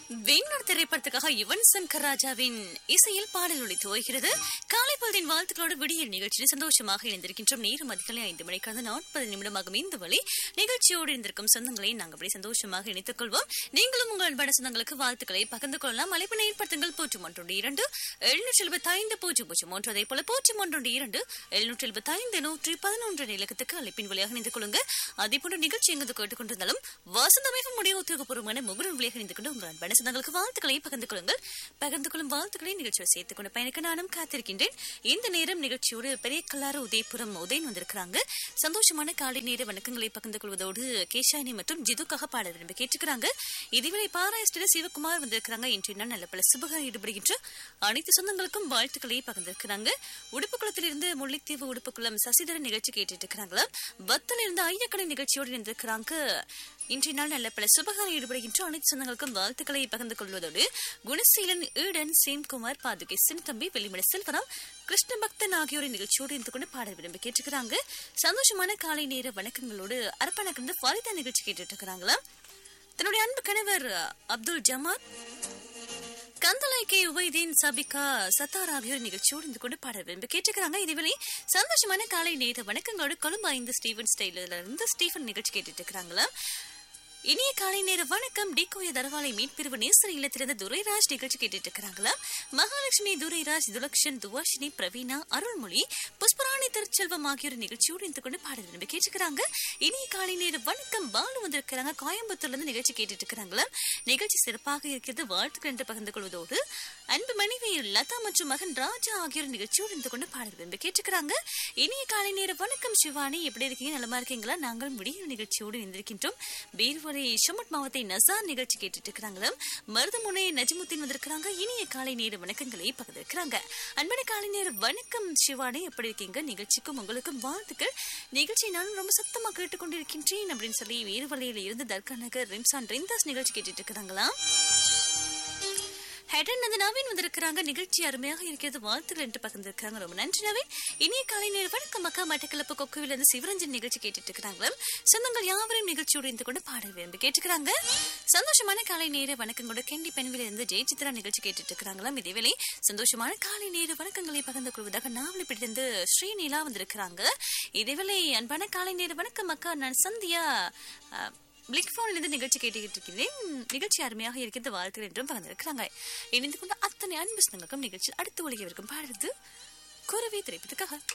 வெண்ணூர் திரைப்படத்துக்காக யுவன் சங்கர் ராஜாவின் இசையில் பாடல் ஒளி துவகிறது காலை பொழுதின் வாழ்த்துக்களோடு விடியல் நிகழ்ச்சியில் சந்தோஷமாக இணைந்திருக்கின்றோம் நேரம் அதிகாலை ஐந்து மணிக்கான நாற்பது நிமிடமாகும் இந்த வழி நிகழ்ச்சியோடு இருந்திருக்கும் சொந்தங்களை நாங்கள் அப்படி சந்தோஷமாக இணைத்துக் கொள்வோம் நீங்களும் உங்கள் அன்பான சொந்தங்களுக்கு வாழ்த்துக்களை பகிர்ந்து கொள்ளலாம் அழைப்பினை ஏற்படுத்துங்கள் பூஜ்ஜியம் ஒன்று இரண்டு எழுநூற்றி எழுபத்தி ஐந்து பூஜ்ஜியம் பூஜ்ஜியம் ஒன்று அதே போல பூஜ்ஜியம் ஒன்று இரண்டு எழுநூற்றி எழுபத்தி ஐந்து நூற்றி பதினொன்று இலக்கத்துக்கு அழைப்பின் வழியாக இணைந்து கொள்ளுங்க அதே போன்ற நிகழ்ச்சி எங்கு கேட்டுக்கொண்டிருந்தாலும் வசந்தமைக்கும் முடிய உத்தியோகபூர்வமான முகநூல் வழியாக இணைந்து கொண்டு உங்கள் அன்பான சொந்தங்களுக்கு வாழ்த்துக்களை பகிர்ந்து கொள்ளுங்கள் பகிர்ந்து கொள்ளும் வாழ்த்துக்களை நிகழ்ச்சியை சேர்த்துக் கொண்டு பயணிக்க நானும் காத்திருக்கின்றேன் இந்த நேரம் நிகழ்ச்சியோடு பெரிய கல்லாறு உதயபுரம் உதயன் வந்திருக்கிறாங்க சந்தோஷமான காலை நேர வணக்கங்களை பகிர்ந்து கொள்வதோடு கேஷாயினி மற்றும் ஜிதுக்காக பாட விரும்பி கேட்டுக்கிறாங்க இதுவரை பாராயஸ்டில சிவகுமார் வந்திருக்கிறாங்க இன்றைய நாள் நல்ல பல சுபக ஈடுபடுகின்ற அனைத்து சொந்தங்களுக்கும் வாழ்த்துக்களை பகிர்ந்திருக்கிறாங்க உடுப்புக்குளத்திலிருந்து முல்லைத்தீவு உடுப்புக்குளம் சசிதரன் நிகழ்ச்சி கேட்டுட்டு இருக்கிறாங்களா பத்தில் இருந்து ஐயக்கடை நிகழ்ச்சியோடு இருந்திருக்கிறாங்க இன்றைய நாள் நல்ல பல சுபகாரம் ஈடுபடுகின்ற அனைத்து சொந்தங்களுக்கும் வாழ்த்துக்களை பகிர்ந்து கொள்வதோடு குணசீலன் ஈடன் சேம்குமார் பாதுகை சின்தம்பி வெளிமட செல்வராம் கிருஷ்ண பக்தன் ஆகியோரின் நிகழ்ச்சியோடு இருந்து கொண்டு பாட விரும்பி கேட்டுக்கிறாங்க சந்தோஷமான காலை நேர வணக்கங்களோடு அரப்பணக்கிருந்து ஃபாரிதா நிகழ்ச்சி கேட்டுட்டு இருக்கிறாங்களா தன்னுடைய அன்பு கணவர் அப்துல் ஜமால் கந்தலை கே உபைதீன் சபிகா சத்தார் ஆகியோர் நிகழ்ச்சியோடு இருந்து கொண்டு பாட விரும்பி கேட்டுக்கிறாங்க இதுவரை சந்தோஷமான காலை நேர வணக்கங்களோடு கொழும்பு ஐந்து ஸ்டீவன் ஸ்டைல இருந்து ஸ்டீஃபன் நிகழ்ச்சி கேட்டுட்டு இருக்கிறாங்களா இனிய காலை நேர வணக்கம் டிகோய தரவாலை மீட்பிரிவு நேசர் இல்லத்திலிருந்து துரைராஜ் நிகழ்ச்சி கேட்டுட்டு இருக்கிறாங்களா மகாலட்சுமி துரைராஜ் துலக்ஷன் துவாஷினி பிரவீனா அருள்மொழி புஷ்பராணி திருச்செல்வம் ஆகியோர் நிகழ்ச்சியோடு இருந்து கொண்டு பாட விரும்பி கேட்டுக்கிறாங்க இனிய காலை நேர வணக்கம் பாலு வந்திருக்கிறாங்க கோயம்புத்தூர்ல இருந்து நிகழ்ச்சி கேட்டுட்டு இருக்கிறாங்களா நிகழ்ச்சி சிறப்பாக இருக்கிறது வாழ்த்துக்கள் என்று பகிர்ந்து கொள்வதோடு அன்பு மனைவி லதா மற்றும் மகன் ராஜா ஆகியோர் நிகழ்ச்சியோடு இருந்து கொண்டு பாட விரும்பி கேட்டுக்கிறாங்க இனிய காலை நேர வணக்கம் சிவானி எப்படி இருக்கீங்க நலமா இருக்கீங்களா நாங்கள் முடிய நிகழ்ச்சியோடு இருந்திருக்கின்றோம் பீர்வலை ஷமட் மாவத்தை நசார் நிகழ்ச்சி கேட்டுட்டு இருக்கிறாங்களா மருதமுனை நஜமுத்தின் வந்திருக்கிறாங்க இனிய காலை நேர வணக்கங்களை பகிர்ந்திருக்கிறாங்க அன்பான காலை நேர வணக்கம் சிவானி எப்படி இருக்கீங்க நிகழ்ச்சிக்கும் உங்களுக்கும் வாழ்த்துக்கள் நிகழ்ச்சி நான் ரொம்ப சத்தமா கேட்டுக்கொண்டிருக்கின்றேன் அப்படின்னு சொல்லி வீரவலையில இருந்து தர்கா நகர் ரிம்சான் ரிந்தாஸ் நிகழ்ச்சி கேட்டுட்டு இருக்கிறாங்களா ஹெடன் அந்த நவீன் வந்திருக்கிறாங்க நிகழ்ச்சி அருமையாக இருக்கிறது வாழ்த்துக்கள் என்று பகிர்ந்திருக்காங்க ரொம்ப நன்றி நவீன் இனிய காலை நேர வணக்கம் மக்கா மட்டக்களப்பு கொக்குவில் இருந்து சிவரஞ்சன் நிகழ்ச்சி கேட்டுட்டு இருக்கிறாங்களா சொந்தங்கள் யாவரையும் நிகழ்ச்சியோடு இருந்து கொண்டு பாடல் விரும்பி கேட்டுக்கிறாங்க சந்தோஷமான காலை நேர வணக்கங்களோட கேண்டி பெண்வில் இருந்து ஜெயசித்ரா நிகழ்ச்சி கேட்டுட்டு இருக்கிறாங்களா இதேவேளை சந்தோஷமான காலை நேர வணக்கங்களை பகிர்ந்து கொள்வதாக நாவலிப்பிடிருந்து ஸ்ரீநீலா வந்திருக்கிறாங்க இதேவேளை அன்பான காலை நேர வணக்கம் மக்கா நான் சந்தியா அஹ், பிளிக் போன்ல இருந்து நிகழ்ச்சி கேட்டுக்கிட்டு இருக்கிறேன் நிகழ்ச்சி அருமையாக இருக்கிறது வாழ்த்துக்கள் என்றும் பகிர்ந்திருக்கிறாங்க இணைந்து கொண்ட அத்தனை அன்பு சொந்தங்களுக்கும் நிகழ்ச்சி அடுத்து ஒழியவிருக்கும் பாடுறது குருவி திரைப்பதற்காக